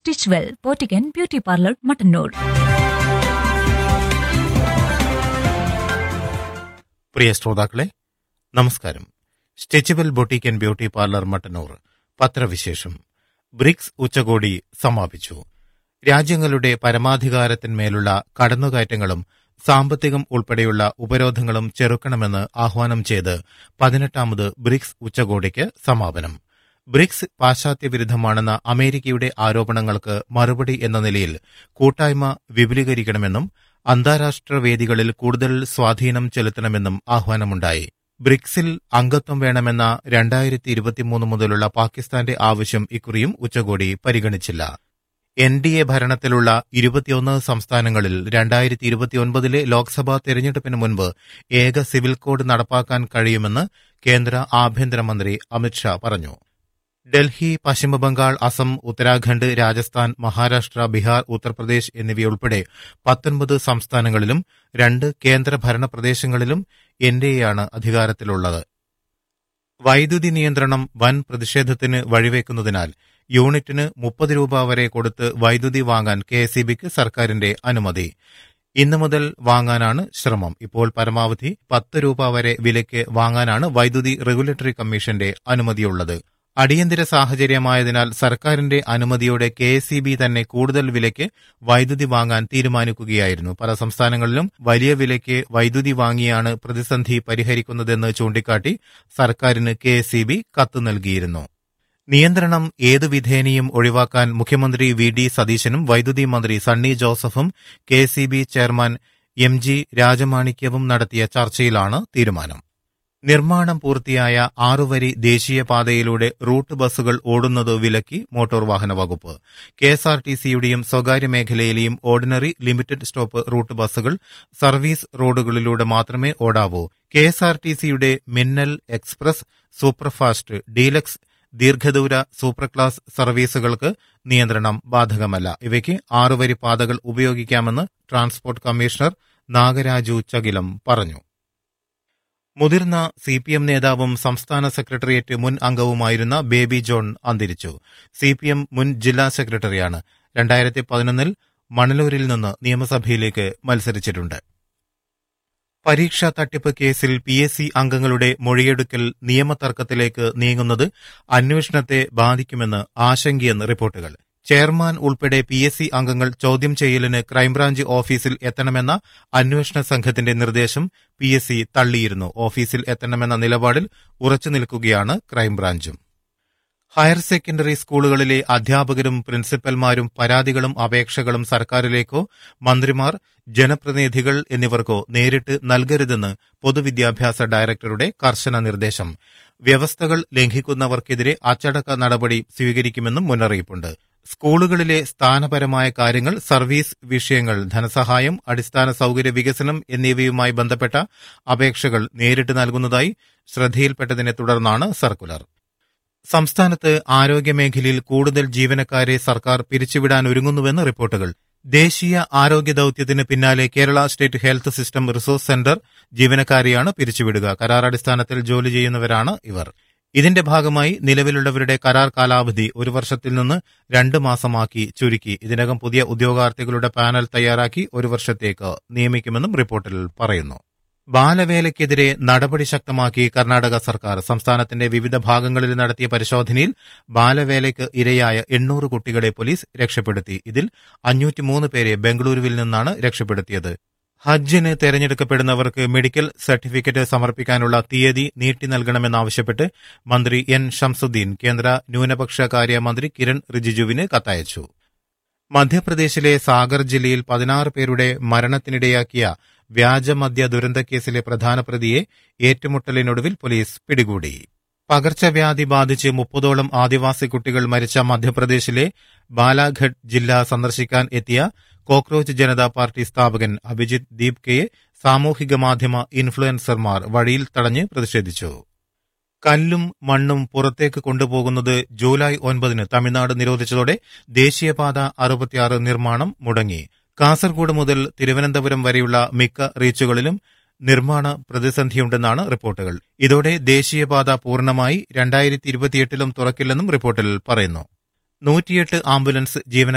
stitch well പോറ്റിക്കൻ beauty parlour Mattannur പ്രിയ ശ്രോതാക്കളെ നമസ്കാരം stitchable boutique and beauty parlour Mattannur പത്രവിശേഷം ബ്രിക്സ് ഉച്ചകോടി സമാപിച്ചു രാജ്യങ്ങളുടെ പരമാധികാരത്തിന്മേലുള്ള കടന്നുകയറ്റങ്ങളും സാമ്പത്തികം ഉൾപ്പെടെയുള്ള ഉപരോധങ്ങളും ചെറുക്കണമെന്ന് ആഹ്വാനം ചെയ്ത് പതിനെട്ടാമത് ബ്രിക്സ് ഉച്ചകോടിക്ക് സമാപനം ബ്രിക്സ് പാശ്ചാത്യ വിരുദ്ധമാണെന്ന അമേരിക്കയുടെ ആരോപണങ്ങൾക്ക് മറുപടി എന്ന നിലയിൽ കൂട്ടായ്മ വിപുലീകരിക്കണമെന്നും അന്താരാഷ്ട്ര വേദികളിൽ കൂടുതൽ സ്വാധീനം ചെലുത്തണമെന്നും ആഹ്വാനമുണ്ടായി ബ്രിക്സിൽ അംഗത്വം വേണമെന്ന രണ്ടായിരത്തി ഇരുപത്തിമൂന്ന് മുതലുള്ള പാകിസ്ഥാന്റെ ആവശ്യം ഇക്കുറിയും ഉച്ചകോടി പരിഗണിച്ചില്ല എൻ ഡി എ ഭരണത്തിലുള്ള ഇരുപത്തിയൊന്ന് സംസ്ഥാനങ്ങളിൽ രണ്ടായിരത്തി ഇരുപത്തിയൊൻപതിലെ ലോക്സഭാ തെരഞ്ഞെടുപ്പിന് മുൻപ് ഏക സിവിൽ കോഡ് നടപ്പാക്കാൻ കഴിയുമെന്ന് കേന്ദ്ര ആഭ്യന്തരമന്ത്രി അമിത്ഷാ പറഞ്ഞു ഡൽഹി പശ്ചിമബംഗാൾ അസം ഉത്തരാഖണ്ഡ് രാജസ്ഥാൻ മഹാരാഷ്ട്ര ബീഹാർ ഉത്തർപ്രദേശ് എന്നിവയുൾപ്പെടെ പത്തൊൻപത് സംസ്ഥാനങ്ങളിലും രണ്ട് കേന്ദ്രഭരണ പ്രദേശങ്ങളിലും എൻഡിഎയാണ് അധികാരത്തിലുള്ളത് വൈദ്യുതി നിയന്ത്രണം വൻ പ്രതിഷേധത്തിന് വഴിവെക്കുന്നതിനാൽ യൂണിറ്റിന് മുപ്പത് രൂപ വരെ കൊടുത്ത് വൈദ്യുതി വാങ്ങാൻ കെ സർക്കാരിന്റെ അനുമതി ഇന്നു മുതൽ വാങ്ങാനാണ് ശ്രമം ഇപ്പോൾ പരമാവധി പത്ത് രൂപ വരെ വിലയ്ക്ക് വാങ്ങാനാണ് വൈദ്യുതി റെഗുലേറ്ററി കമ്മീഷന്റെ അനുമതിയുള്ളത് അടിയന്തര സാഹചര്യമായതിനാൽ സർക്കാരിന്റെ അനുമതിയോടെ കെ തന്നെ കൂടുതൽ വിലയ്ക്ക് വൈദ്യുതി വാങ്ങാൻ തീരുമാനിക്കുകയായിരുന്നു പല സംസ്ഥാനങ്ങളിലും വലിയ വിലയ്ക്ക് വൈദ്യുതി വാങ്ങിയാണ് പ്രതിസന്ധി പരിഹരിക്കുന്നതെന്ന് ചൂണ്ടിക്കാട്ടി സർക്കാരിന് കെ കത്ത് നൽകിയിരുന്നു നിയന്ത്രണം ഏതു വിധേനയും ഒഴിവാക്കാൻ മുഖ്യമന്ത്രി വി ഡി സതീശനും വൈദ്യുതി മന്ത്രി സണ്ണി ജോസഫും കെ ചെയർമാൻ എം ജി രാജമാണിക്യവും നടത്തിയ ചർച്ചയിലാണ് തീരുമാനം നിർമ്മാണം പൂർത്തിയായ ആറുവരി ദേശീയപാതയിലൂടെ റൂട്ട് ബസ്സുകൾ ഓടുന്നത് വിലക്കി മോട്ടോർ വാഹന വകുപ്പ് കെഎസ്ആർടിസിയുടെയും സ്വകാര്യ മേഖലയിലെയും ഓർഡിനറി ലിമിറ്റഡ് സ്റ്റോപ്പ് റൂട്ട് ബസ്സുകൾ സർവീസ് റോഡുകളിലൂടെ മാത്രമേ ഓടാവൂ കെഎസ്ആർടിസിയുടെ മിന്നൽ എക്സ്പ്രസ് സൂപ്പർഫാസ്റ്റ് ഡീലക്സ് ദീർഘദൂര സൂപ്പർ ക്ലാസ് സർവീസുകൾക്ക് നിയന്ത്രണം ബാധകമല്ല ഇവയ്ക്ക് ആറുവരി പാതകൾ ഉപയോഗിക്കാമെന്ന് ട്രാൻസ്പോർട്ട് കമ്മീഷണർ നാഗരാജു ചകിലം പറഞ്ഞു മുതിർന്ന സി പി എം നേതാവും സംസ്ഥാന സെക്രട്ടേറിയറ്റ് മുൻ അംഗവുമായിരുന്ന ബേബി ജോൺ അന്തരിച്ചു സി പി എം മുൻ ജില്ലാ സെക്രട്ടറിയാണ് രണ്ടായിരത്തി പതിനൊന്നിൽ മണലൂരിൽ നിന്ന് നിയമസഭയിലേക്ക് മത്സരിച്ചിട്ടുണ്ട് പരീക്ഷാ തട്ടിപ്പ് കേസിൽ പി എസ് സി അംഗങ്ങളുടെ മൊഴിയെടുക്കൽ നിയമതർക്കത്തിലേക്ക് നീങ്ങുന്നത് അന്വേഷണത്തെ ബാധിക്കുമെന്ന് ആശങ്കയെന്ന് റിപ്പോർട്ടുകൾ ചെയർമാൻ ഉൾപ്പെടെ പി എസ് സി അംഗങ്ങൾ ചോദ്യം ചെയ്യലിന് ക്രൈംബ്രാഞ്ച് ഓഫീസിൽ എത്തണമെന്ന അന്വേഷണ സംഘത്തിന്റെ നിർദ്ദേശം പി എസ് സി തള്ളിയിരുന്നു ഓഫീസിൽ എത്തണമെന്ന നിലപാടിൽ ഉറച്ചു നിൽക്കുകയാണ് ക്രൈംബ്രാഞ്ചും ഹയർ സെക്കൻഡറി സ്കൂളുകളിലെ അധ്യാപകരും പ്രിൻസിപ്പൽമാരും പരാതികളും അപേക്ഷകളും സർക്കാരിലേക്കോ മന്ത്രിമാർ ജനപ്രതിനിധികൾ എന്നിവർക്കോ നേരിട്ട് നൽകരുതെന്ന് പൊതുവിദ്യാഭ്യാസ ഡയറക്ടറുടെ കർശന നിർദ്ദേശം വ്യവസ്ഥകൾ ലംഘിക്കുന്നവർക്കെതിരെ അച്ചടക്ക നടപടി സ്വീകരിക്കുമെന്നും മുന്നറിയിപ്പുണ്ട് സ്കൂളുകളിലെ സ്ഥാനപരമായ കാര്യങ്ങൾ സർവീസ് വിഷയങ്ങൾ ധനസഹായം അടിസ്ഥാന സൌകര്യ വികസനം എന്നിവയുമായി ബന്ധപ്പെട്ട അപേക്ഷകൾ നേരിട്ട് നൽകുന്നതായി ശ്രദ്ധയിൽപ്പെട്ടതിനെ തുടർന്നാണ് സർക്കുലർ സംസ്ഥാനത്ത് ആരോഗ്യമേഖലയിൽ കൂടുതൽ ജീവനക്കാരെ സർക്കാർ പിരിച്ചുവിടാൻ ഒരുങ്ങുന്നുവെന്ന് റിപ്പോർട്ടുകൾ ദേശീയ ആരോഗ്യ ദൌത്യത്തിന് പിന്നാലെ Kerala state health system resource centre ജീവനക്കാരെയാണ് പിരിച്ചുവിടുക കരാർ അടിസ്ഥാനത്തിൽ ജോലി ചെയ്യുന്നവരാണ് ഇവർ ഇതിന്റെ ഭാഗമായി നിലവിലുള്ളവരുടെ കരാർ കാലാവധി ഒരു വർഷത്തിൽ നിന്ന് രണ്ട് മാസമാക്കി ചുരുക്കി ഇതിനകം പുതിയ ഉദ്യോഗാർത്ഥികളുടെ പാനൽ തയ്യാറാക്കി ഒരു വർഷത്തേക്ക് നിയമിക്കുമെന്നും റിപ്പോർട്ടിൽ പറയുന്നു ബാലവേലയ്ക്കെതിരെ നടപടി ശക്തമാക്കി കർണാടക സർക്കാർ സംസ്ഥാനത്തിന്റെ വിവിധ ഭാഗങ്ങളിൽ നടത്തിയ പരിശോധനയിൽ ബാലവേലയ്ക്ക് ഇരയായ എണ്ണൂറ് കുട്ടികളെ പോലീസ് രക്ഷപ്പെടുത്തി ഇതിൽ അഞ്ഞൂറ്റിമൂന്ന് പേരെ ബംഗളൂരുവിൽ നിന്നാണ് രക്ഷപ്പെടുത്തിയത് ഹജ്ജിന് തെരഞ്ഞെടുക്കപ്പെടുന്നവർക്ക് മെഡിക്കൽ സർട്ടിഫിക്കറ്റ് സമർപ്പിക്കാനുള്ള തീയതി നീട്ടി നൽകണമെന്നാവശ്യപ്പെട്ട് മന്ത്രി എൻ ഷംസുദ്ദീൻ കേന്ദ്ര ന്യൂനപക്ഷ കാര്യ മന്ത്രി കിരൺ റിജിജുവിന് കത്തയച്ചു മധ്യപ്രദേശിലെ സാഗർ ജില്ലയിൽ പതിനാറ് പേരുടെ മരണത്തിനിടയാക്കിയ വ്യാജമദ്യ ദുരന്തക്കേസിലെ പ്രധാന പ്രതിയെ ഏറ്റുമുട്ടലിനൊടുവിൽ പോലീസ് പിടികൂടി പകർച്ചവ്യാധി ബാധിച്ച് മുപ്പതോളം ആദിവാസി കുട്ടികൾ മരിച്ച മധ്യപ്രദേശിലെ ബാലാഘട്ട് ജില്ല സന്ദർശിക്കാൻ എത്തിയ കോക്രോച്ച് ജനതാ പാർട്ടി സ്ഥാപകൻ അഭിജിത് ദീപ്കയെ സാമൂഹിക മാധ്യമ ഇൻഫ്ലുവൻസർമാർ വഴിയിൽ തടഞ്ഞ് പ്രതിഷേധിച്ചു കല്ലും മണ്ണും പുറത്തേക്ക് കൊണ്ടുപോകുന്നത് ജൂലൈ ഒൻപതിന് തമിഴ്നാട് നിരോധിച്ചതോടെ ദേശീയപാത അറുപത്തിയാറ് നിർമ്മാണം മുടങ്ങി കാസർഗോഡ് മുതൽ തിരുവനന്തപുരം വരെയുള്ള മിക്ക റീച്ചുകളിലും നിർമ്മാണ പ്രതിസന്ധിയുണ്ടെന്നാണ് റിപ്പോർട്ടുകൾ ഇതോടെ ദേശീയപാത പൂർണ്ണമായി രണ്ടായിരത്തി ഇരുപത്തിയെട്ടിലും തുറക്കില്ലെന്നും റിപ്പോർട്ടിൽ പറയുന്നു നൂറ്റിയെട്ട് ആംബുലൻസ് ജീവനക്കാർ